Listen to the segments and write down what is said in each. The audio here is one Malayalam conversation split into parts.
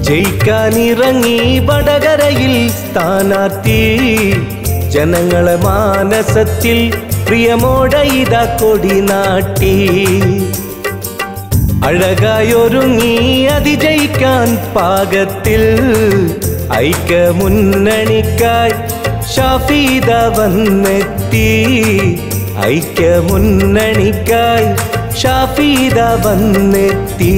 ജയിക്കാനിറങ്ങി വടകരയിൽ സ്ഥാനാർത്ഥി ജനങ്ങളെ മാനസത്തിൽ പ്രിയമോടെ ഇതാ കൊടി നാട്ടി അഴകായൊരുങ്ങി അതിജയിക്കാൻ പാകത്തിൽ ഐക്യ മുന്നണിക്കായി ഷാഫീദ വന്നെത്തി ഐക്യ മുന്നണിക്കായി ഷാഫീദ വന്നെത്തി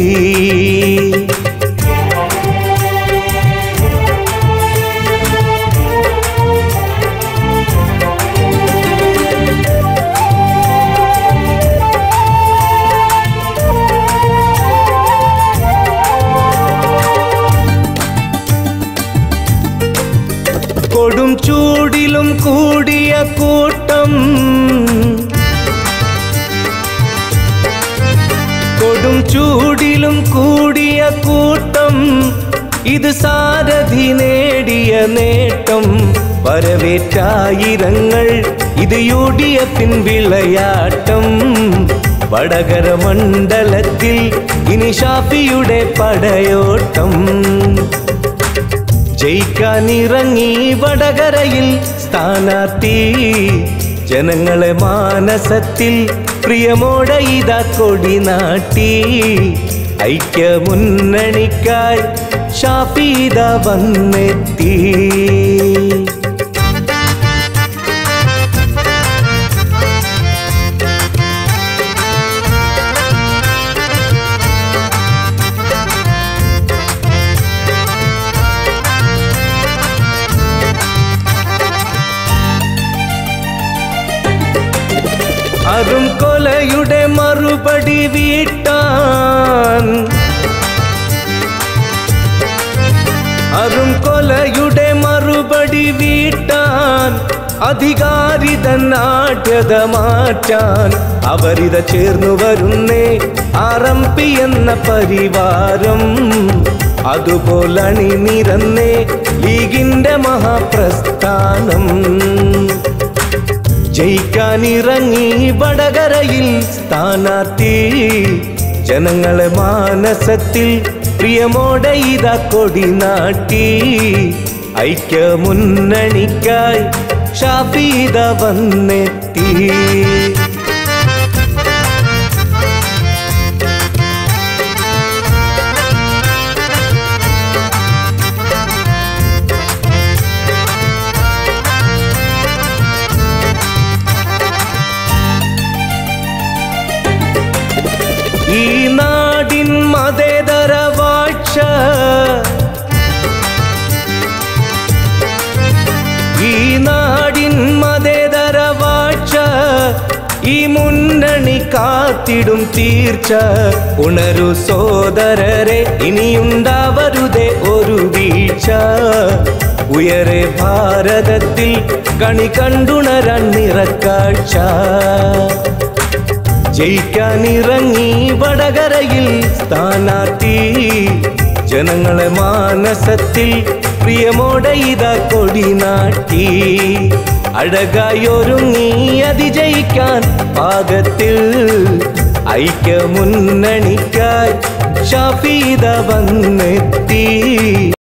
കൊടും ചൂടിലും കൂടിയ കൂട്ടം കൊടും ചൂടിലും കൂടിയ കൂട്ടം ഇത് സാരഥി നേടിയ നേട്ടം വരവേറ്റായിരങ്ങൾ ഇത് യു ഡി എഫിൻ വിളയാട്ടം വടകര മണ്ഡലത്തിൽ ഇനി ഷാഫിയുടെ പടയോട്ടം ജയിക്കാനിറങ്ങി വടകരയിൽ സ്ഥാനാർത്ഥി ജനങ്ങളെ മാനസത്തിൽ പ്രിയമോടെ ഇതാ കൊടി നാട്ടി ഐക്യ മുന്നണിക്കായി ഷാഫീദ വന്നെത്തി അറും കൊലയുടെ മറുപടി വീട്ടാൻ അറും കൊലയുടെ മറുപടി വീട്ടാൻ അധികാരിത നാട്യത മാറ്റാൻ അവരിത ചേർന്നു വരുന്നേ ആറംപി എന്ന പരിവാരം അതുപോലണി നിരന്നേ ലീഗിന്റെ മഹാപ്രസ്ഥാനം ജയിക്കാനിറങ്ങി വടകരയിൽ സ്ഥാനാർത്ഥി ജനങ്ങളെ മാനസത്തിൽ പ്രിയമോടെ ഇതാ കൊടി നാട്ടി ഐക്യ മുന്നണിക്കായി ഷാഫീദ വന്നെത്തി ഈ നാടിൻ മതേതര വാഴ്ച ഈ നാടിൻ മതേതര വാഴ്ച ഈ മുന്നണി കാത്തിടും തീർച്ച ഉണരു സോദരരെ ഇനിയുണ്ടാവരുതേ ഒരു വീഴ്ച ഉയരെ ഭാരതത്തിൽ കണി കണ്ടുണരാൻ നിറക്കാഴ്ച ജയിക്കാനിറങ്ങി വടകരയിൽ സ്ഥാനാർത്ഥി ജനങ്ങളെ മാനസത്തിൽ പ്രിയമോടെ ഇതാ കൊടി നാട്ടി അഴകായൊരുങ്ങി അതിജയിക്കാൻ പാകത്തിൽ ഐക്യ മുന്നണിക്കായി ഷാഫീദ വന്നെത്തി